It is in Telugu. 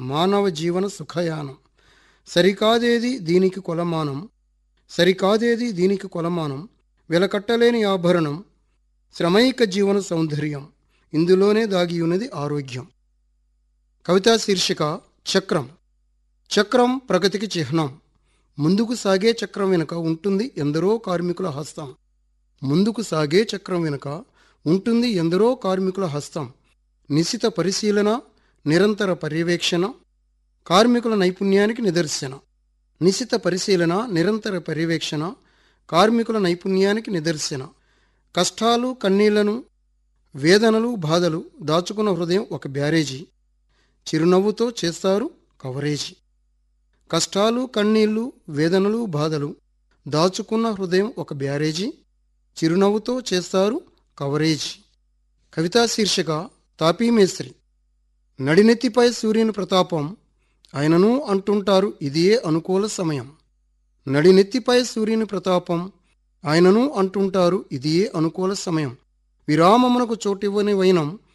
మానవ జీవన సుఖయానం సరికాదేది దీనికి కొలమానం సరికాదేది దీనికి కొలమానం వెలకట్టలేని ఆభరణం శ్రమైక జీవన సౌందర్యం ఇందులోనే దాగి ఉన్నది ఆరోగ్యం కవితా శీర్షిక చక్రం చక్రం ప్రగతికి చిహ్నం ముందుకు సాగే చక్రం వెనుక ఉంటుంది ఎందరో కార్మికుల హస్తం ముందుకు సాగే చక్రం వెనుక ఉంటుంది ఎందరో కార్మికుల హస్తం నిశిత పరిశీలన నిరంతర పర్యవేక్షణ కార్మికుల నైపుణ్యానికి నిదర్శన నిశిత పరిశీలన నిరంతర పర్యవేక్షణ కార్మికుల నైపుణ్యానికి నిదర్శన కష్టాలు కన్నీళ్లను వేదనలు బాధలు దాచుకున్న హృదయం ఒక బ్యారేజీ చిరునవ్వుతో చేస్తారు కవరేజీ కష్టాలు కన్నీళ్లు వేదనలు బాధలు దాచుకున్న హృదయం ఒక బ్యారేజీ చిరునవ్వుతో చేస్తారు కవరేజీ కవితా శీర్షిక తాపీమేస్త్రి నడినెత్తిపై సూర్యుని ప్రతాపం ఆయనను అంటుంటారు ఇదే అనుకూల సమయం నడినెత్తిపై సూర్యుని ప్రతాపం ఆయనను అంటుంటారు ఇదే అనుకూల సమయం విరామమునకు చోటివ్వని వైనం